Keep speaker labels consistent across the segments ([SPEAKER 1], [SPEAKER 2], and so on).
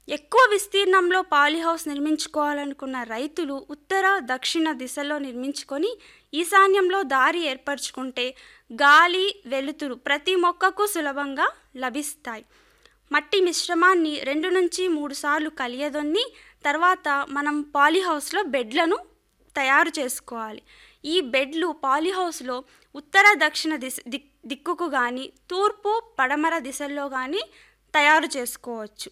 [SPEAKER 1] ఎక్కువ విస్తీర్ణంలో పాలీహౌస్ నిర్మించుకోవాలనుకున్న రైతులు ఉత్తర దక్షిణ దిశలో నిర్మించుకొని ఈశాన్యంలో దారి ఏర్పరచుకుంటే గాలి వెలుతురు ప్రతి మొక్కకు సులభంగా లభిస్తాయి మట్టి మిశ్రమాన్ని రెండు నుంచి మూడు సార్లు కలియదొన్ని తర్వాత మనం పాలీహౌస్లో బెడ్లను తయారు చేసుకోవాలి ఈ బెడ్లు పాలీహౌస్లో ఉత్తర దక్షిణ దిశ దిక్ దిక్కుకు కానీ తూర్పు పడమర దిశల్లో కానీ తయారు చేసుకోవచ్చు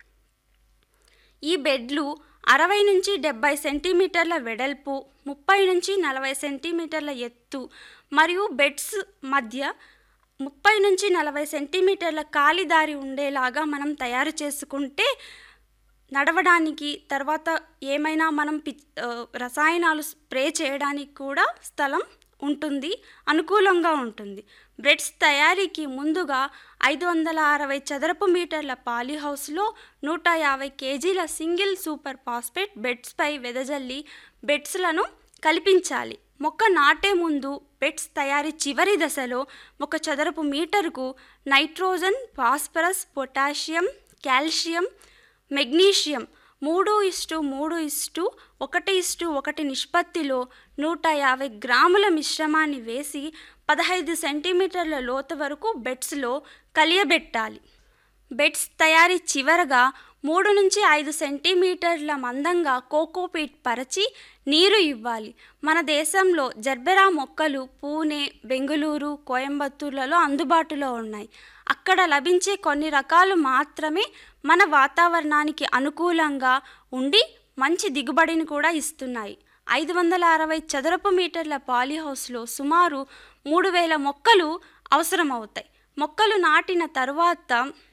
[SPEAKER 1] ఈ బెడ్లు అరవై నుంచి డెబ్బై సెంటీమీటర్ల వెడల్పు ముప్పై నుంచి నలభై సెంటీమీటర్ల ఎత్తు మరియు బెడ్స్ మధ్య ముప్పై నుంచి నలభై సెంటీమీటర్ల ఖాళీ దారి ఉండేలాగా మనం తయారు చేసుకుంటే నడవడానికి తర్వాత ఏమైనా మనం పి ఆ, రసాయనాలు స్ప్రే చేయడానికి కూడా స్థలం ఉంటుంది అనుకూలంగా ఉంటుంది బ్రెడ్స్ తయారీకి ముందుగా ఐదు వందల అరవై చదరపు మీటర్ల పాలీహౌస్లో నూట యాభై కేజీల సింగిల్ సూపర్ ఫాస్ఫేట్ బెడ్స్పై వెదజల్లి బెడ్స్లను కల్పించాలి మొక్క నాటే ముందు బెడ్స్ తయారీ చివరి దశలో ఒక చదరపు మీటరుకు nitrogen phosphorus potassium calcium magnesium మూడు ఇస్టు మూడు ఇస్టు ఒకటి ఇస్టు ఒకటి నిష్పత్తిలో నూట యాభై గ్రాముల మిశ్రమాన్ని వేసి పదహైదు సెంటీమీటర్ల లోతు వరకు బెడ్స్లో కలియబెట్టాలి బెడ్స్ తయారీ చివరగా మూడు నుంచి ఐదు సెంటీమీటర్ల మందంగా కోకోపీట్ పరచి నీరు ఇవ్వాలి మన దేశంలో జర్బెరా మొక్కలు పూణే బెంగళూరు కోయంబత్తూర్లలో అందుబాటులో ఉన్నాయి అక్కడ లభించే కొన్ని రకాలు మాత్రమే మన వాతావరణానికి అనుకూలంగా ఉండి మంచి దిగుబడిని కూడా ఇస్తున్నాయి ఐదు వందల అరవై చదరపు మీటర్ల పాలీహౌస్లో సుమారు మూడు వేల మొక్కలు అవసరమవుతాయి మొక్కలు నాటిన తరువాత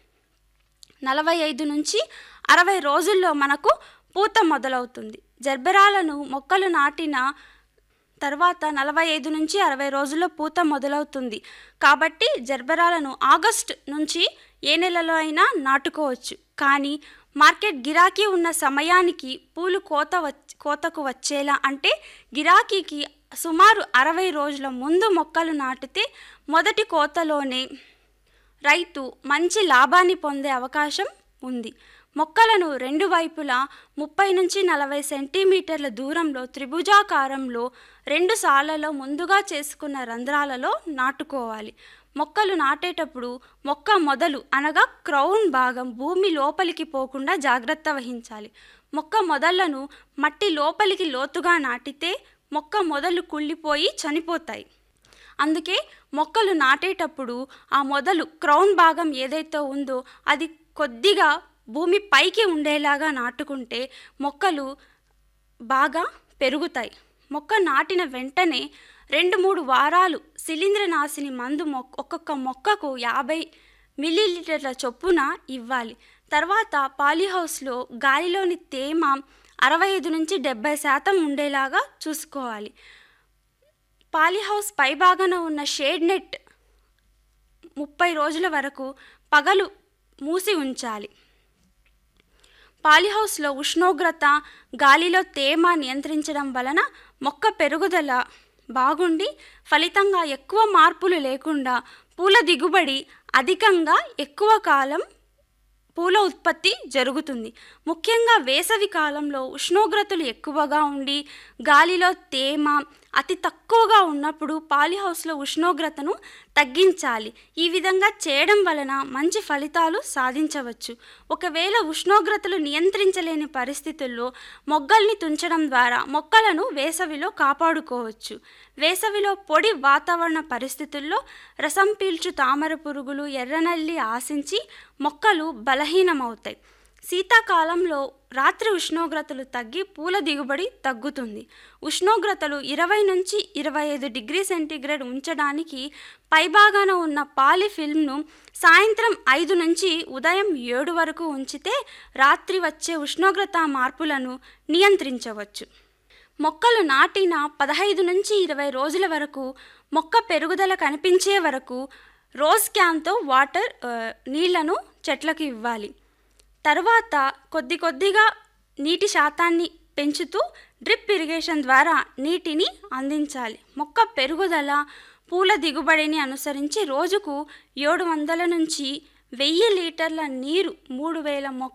[SPEAKER 1] నలభై ఐదు నుంచి అరవై రోజుల్లో మనకు పూత మొదలవుతుంది జర్బెరాలను మొక్కలు నాటిన తర్వాత నలభై ఐదు నుంచి అరవై రోజుల్లో పూత మొదలవుతుంది కాబట్టి జర్బెరాలను ఆగస్ట్ నుంచి ఏ నెలలో అయినా నాటుకోవచ్చు కానీ మార్కెట్ గిరాకీ ఉన్న సమయానికి పూలు కోత వచ్ కోతకు వచ్చేలా అంటే గిరాకీకి సుమారు అరవై రోజుల ముందు మొక్కలు నాటితే మొదటి కోతలోనే రైతు మంచి లాభాన్ని పొందే అవకాశం ఉంది మొక్కలను రెండు వైపులా ముప్పై నుంచి నలభై సెంటీమీటర్ల దూరంలో త్రిభుజాకారంలో రెండు సార్లలో ముందుగా చేసుకున్న రంధ్రాలలో నాటుకోవాలి మొక్కలు నాటేటప్పుడు మొక్క మొదలు అనగా క్రౌన్ భాగం భూమి లోపలికి పోకుండా జాగ్రత్త వహించాలి మొక్క మొదళ్లను మట్టి లోపలికి లోతుగా నాటితే మొక్క మొదలు కుళ్ళిపోయి చనిపోతాయి అందుకే మొక్కలు నాటేటప్పుడు ఆ మొదలు క్రౌన్ భాగం ఏదైతే ఉందో అది కొద్దిగా భూమి పైకి ఉండేలాగా నాటుకుంటే మొక్కలు బాగా పెరుగుతాయి మొక్క నాటిన వెంటనే రెండు మూడు వారాలు శిలీంద్రనాశిని మందు మొక్క ఒక్కొక్క మొక్కకు యాభై మిల్లీలీటర్ల చొప్పున ఇవ్వాలి తర్వాత పాలీహౌస్లో గాలిలోని తేమ అరవై ఐదు నుంచి డెబ్బై శాతం ఉండేలాగా చూసుకోవాలి పాలీహౌస్ పైభాగాన ఉన్న షేడ్ నెట్ ముప్పై రోజుల వరకు పగలు మూసి ఉంచాలి పాలీహౌస్లో ఉష్ణోగ్రత గాలిలో తేమ నియంత్రించడం వలన మొక్క పెరుగుదల బాగుండి ఫలితంగా ఎక్కువ మార్పులు లేకుండా పూల దిగుబడి అధికంగా ఎక్కువ కాలం పూల ఉత్పత్తి జరుగుతుంది ముఖ్యంగా వేసవి కాలంలో ఉష్ణోగ్రతలు ఎక్కువగా ఉండి గాలిలో తేమ అతి తక్కువగా ఉన్నప్పుడు పాలీహౌస్లో ఉష్ణోగ్రతను తగ్గించాలి ఈ విధంగా చేయడం వలన మంచి ఫలితాలు సాధించవచ్చు ఒకవేళ ఉష్ణోగ్రతలు నియంత్రించలేని పరిస్థితుల్లో మొగ్గల్ని తుంచడం ద్వారా మొక్కలను వేసవిలో కాపాడుకోవచ్చు వేసవిలో పొడి వాతావరణ పరిస్థితుల్లో రసం పీల్చు తామర పురుగులు ఎర్రనల్లి ఆశించి మొక్కలు బలహీనమవుతాయి శీతాకాలంలో రాత్రి ఉష్ణోగ్రతలు తగ్గి పూల దిగుబడి తగ్గుతుంది ఉష్ణోగ్రతలు ఇరవై నుంచి ఇరవై ఐదు డిగ్రీ సెంటీగ్రేడ్ ఉంచడానికి పైభాగాన ఉన్న పాలిఫిల్మ్ను సాయంత్రం ఐదు నుంచి ఉదయం ఏడు వరకు ఉంచితే రాత్రి వచ్చే ఉష్ణోగ్రత మార్పులను నియంత్రించవచ్చు మొక్కలు నాటిన పదహైదు నుంచి ఇరవై రోజుల వరకు మొక్క పెరుగుదల కనిపించే వరకు రోజ్ క్యాన్తో వాటర్ ఆ, నీళ్లను చెట్లకు ఇవ్వాలి తర్వాత కొద్ది కొద్దిగా నీటి శాతాన్ని పెంచుతూ డ్రిప్ ఇరిగేషన్ ద్వారా నీటిని అందించాలి మొక్క పెరుగుదల పూల దిగుబడిని అనుసరించి రోజుకు ఏడు వందల నుంచి వెయ్యి లీటర్ల నీరు మూడు వేల మొక్క